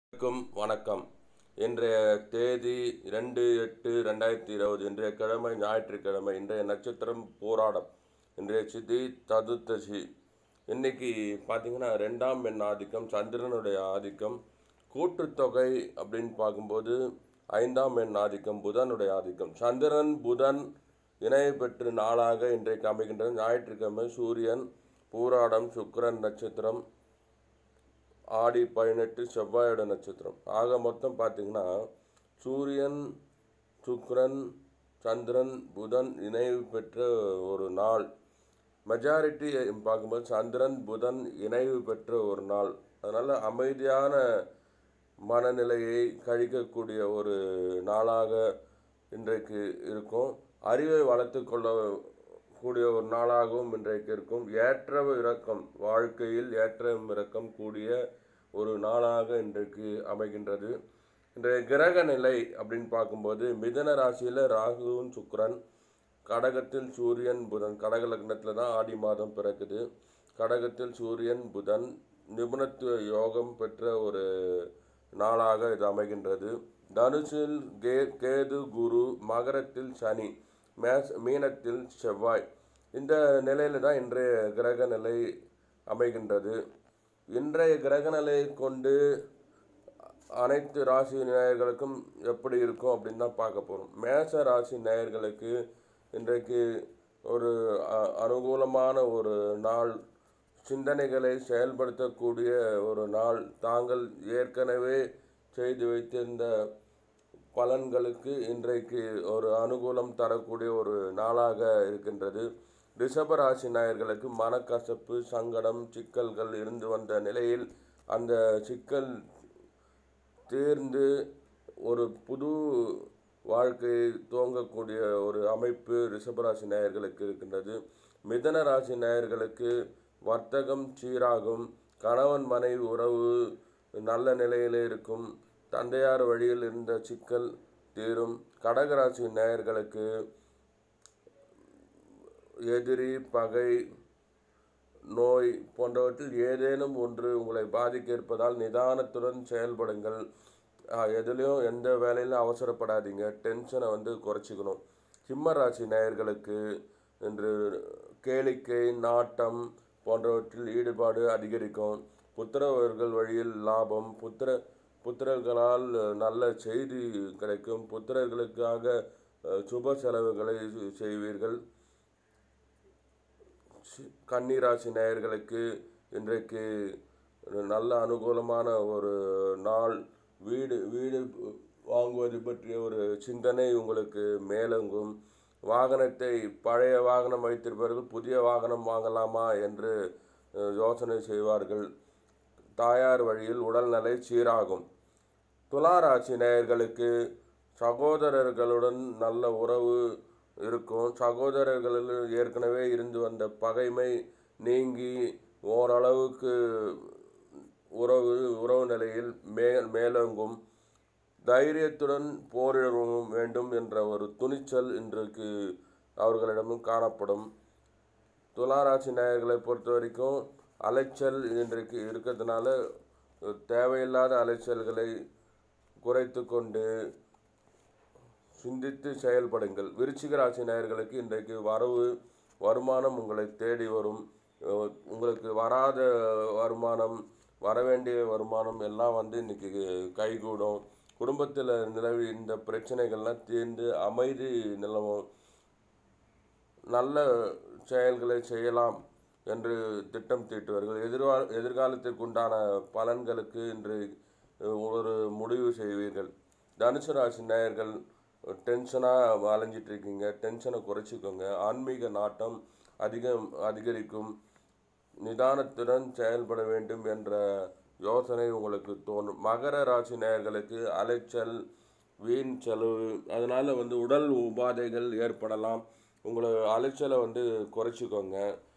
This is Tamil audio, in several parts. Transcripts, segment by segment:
அனைவருக்கும் வணக்கம் இன்றைய தேதி ரெண்டு எட்டு ரெண்டாயிரத்தி இருபது இன்றைய கிழமை ஞாயிற்றுக்கிழமை இன்றைய நட்சத்திரம் போராடம் இன்றைய சிதி சதுர்த்தசி இன்னைக்கு பார்த்தீங்கன்னா ரெண்டாம் எண் ஆதிக்கம் சந்திரனுடைய ஆதிக்கம் கூட்டுத்தொகை அப்படின்னு பார்க்கும்போது ஐந்தாம் எண் ஆதிக்கம் புதனுடைய ஆதிக்கம் சந்திரன் புதன் இணை பெற்று நாளாக இன்றைக்கு அமைகின்றது ஞாயிற்றுக்கிழமை சூரியன் பூராடம் சுக்கிரன் நட்சத்திரம் ஆடி பதினெட்டு செவ்வாயோட நட்சத்திரம் ஆக மொத்தம் பார்த்தீங்கன்னா சூரியன் சுக்கிரன் சந்திரன் புதன் இணைவு பெற்ற ஒரு நாள் மெஜாரிட்டி பார்க்கும்போது சந்திரன் புதன் இணைவு பெற்ற ஒரு நாள் அதனால் அமைதியான மனநிலையை கழிக்கக்கூடிய ஒரு நாளாக இன்றைக்கு இருக்கும் அறிவை வளர்த்து கொள்ள கூடிய ஒரு நாளாகவும் இன்றைக்கு இருக்கும் ஏற்ற இறக்கம் வாழ்க்கையில் ஏற்ற இறக்கம் கூடிய ஒரு நாளாக இன்றைக்கு அமைகின்றது இன்றைய கிரக நிலை அப்படின்னு பார்க்கும்போது மிதன ராசியில் ராகுவும் சுக்கிரன் கடகத்தில் சூரியன் புதன் கடக லக்னத்தில் தான் ஆடி மாதம் பிறக்குது கடகத்தில் சூரியன் புதன் நிபுணத்துவ யோகம் பெற்ற ஒரு நாளாக இது அமைகின்றது தனுஷில் கே கேது குரு மகரத்தில் சனி மேஸ் மீனத்தில் செவ்வாய் இந்த நிலையில் தான் இன்றைய கிரக நிலை அமைகின்றது இன்றைய கிரக நிலையை கொண்டு அனைத்து ராசி நேயர்களுக்கும் எப்படி இருக்கும் அப்படின்னு தான் பார்க்க போகிறோம் மேச ராசி நேயர்களுக்கு இன்றைக்கு ஒரு அ- அனுகூலமான ஒரு நாள் சிந்தனைகளை செயல்படுத்தக்கூடிய ஒரு நாள் தாங்கள் ஏற்கனவே செய்து வைத்திருந்த பலன்களுக்கு இன்றைக்கு ஒரு அனுகூலம் தரக்கூடிய ஒரு நாளாக இருக்கின்றது ரிஷப ராசி நாயர்களுக்கு மனக்கசப்பு சங்கடம் சிக்கல்கள் இருந்து வந்த நிலையில் அந்த சிக்கல் தீர்ந்து ஒரு புது வாழ்க்கையை துவங்கக்கூடிய ஒரு அமைப்பு ரிஷபராசி நேயர்களுக்கு இருக்கின்றது மிதன ராசி நேயர்களுக்கு வர்த்தகம் சீராகும் கணவன் மனைவி உறவு நல்ல நிலையிலே இருக்கும் தந்தையார் வழியில் இருந்த சிக்கல் தீரும் கடகராசி நேயர்களுக்கு எதிரி பகை நோய் போன்றவற்றில் ஏதேனும் ஒன்று உங்களை பாதிக்க இருப்பதால் நிதானத்துடன் செயல்படுங்கள் ஆஹ், எதுலேயும் எந்த வேலையிலும் அவசரப்படாதீங்க டென்ஷனை வந்து குறைச்சிக்கணும் சிம்ம ராசி நேயர்களுக்கு இன்று கேளிக்கை நாட்டம் போன்றவற்றில் ஈடுபாடு அதிகரிக்கும் புத்திரவர்கள் வழியில் லாபம் புத்திர புத்திரர்களால் நல்ல செய்தி கிடைக்கும் புத்திரர்களுக்காக அஹ், சுப செலவுகளை செய்வீர்கள் சி- கன்னிராசி நேயர்களுக்கு இன்றைக்கு ஒரு நல்ல அனுகூலமான ஒரு நாள் வீடு வீடு வாங்குவது பற்றிய ஒரு சிந்தனை உங்களுக்கு மேலோங்கும் வாகனத்தை பழைய வாகனம் வைத்திருப்பவர்கள் புதிய வாகனம் வாங்கலாமா என்று அஹ், யோசனை செய்வார்கள் தாயார் வழியில் உடல்நிலை சீராகும் துலா ராசி நேயர்களுக்கு சகோதரர்களுடன் நல்ல உறவு இருக்கும் சகோதரர்களில் ஏற்கனவே இருந்து வந்த பகைமை நீங்கி ஓரளவுக்கு உறவு உறவு நிலையில் மே மேலோங்கும் தைரியத்துடன் போரிடவும் வேண்டும் என்ற ஒரு துணிச்சல் இன்றைக்கு அவர்களிடமும் காணப்படும் துளாராசி நேயர்களை பொறுத்த வரைக்கும் அலைச்சல் இன்றைக்கு இருக்கிறதுனால தேவையில்லாத அலைச்சல்களை குறைத்து கொண்டு சிந்தித்து செயல்படுங்கள் விருச்சிக ராசி நேயர்களுக்கு இன்றைக்கு வரவு வருமானம் உங்களை தேடி வரும் அஹ் உங்களுக்கு வராத வருமானம் வரவேண்டிய வருமானம் எல்லாம் வந்து இன்னைக்கு கைகூடும் குடும்பத்தில் நிலவி இந்த பிரச்சனைகள்லாம் தீர்ந்து அமைதி நிலவும் நல்ல செயல்களை செய்யலாம் என்று திட்டம் தீட்டுவார்கள் எதிர்கால எதிர்காலத்திற்கு உண்டான பலன்களுக்கு இன்று அஹ், ஒரு முடிவு செய்வீர்கள் தனுசு ராசி நேயர்கள் டென்ஷனாக அலைஞ்சிட்டு இருக்கீங்க டென்ஷனை குறைச்சிக்கோங்க ஆன்மீக நாட்டம் அதிகம் அதிகரிக்கும் நிதானத்துடன் செயல்பட வேண்டும் என்ற யோசனை உங்களுக்கு தோணும் மகர ராசி நேயர்களுக்கு அலைச்சல் வீண் செலவு அதனால் வந்து உடல் உபாதைகள் ஏற்படலாம் உங்களை அலைச்சலை வந்து குறைச்சிக்கோங்க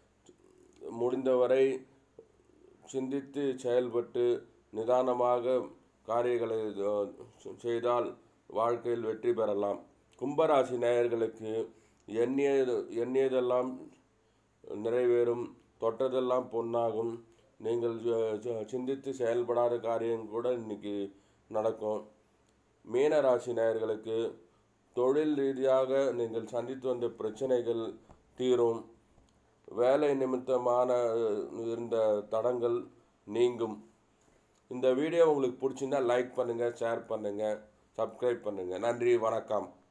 முடிந்தவரை சிந்தித்து செயல்பட்டு நிதானமாக காரியங்களை அஹ், செய்தால் வாழ்க்கையில் வெற்றி பெறலாம் கும்பராசி நேயர்களுக்கு எண்ணியது எண்ணியதெல்லாம் நிறைவேறும் தொட்டதெல்லாம் பொன்னாகும் நீங்கள் அஹ், சி- சிந்தித்து செயல்படாத காரியம் கூட இன்னைக்கு நடக்கும் மீன ராசி நேயர்களுக்கு தொழில் ரீதியாக நீங்கள் சந்தித்து வந்த பிரச்சனைகள் தீரும் வேலை நிமித்தமான அஹ், இருந்த தடங்கள் நீங்கும் இந்த வீடியோ உங்களுக்கு பிடிச்சிருந்தா லைக் பண்ணுங்கள் ஷேர் பண்ணுங்கள் சப்ஸ்கிரைப் பண்ணுங்கள் நன்றி வணக்கம்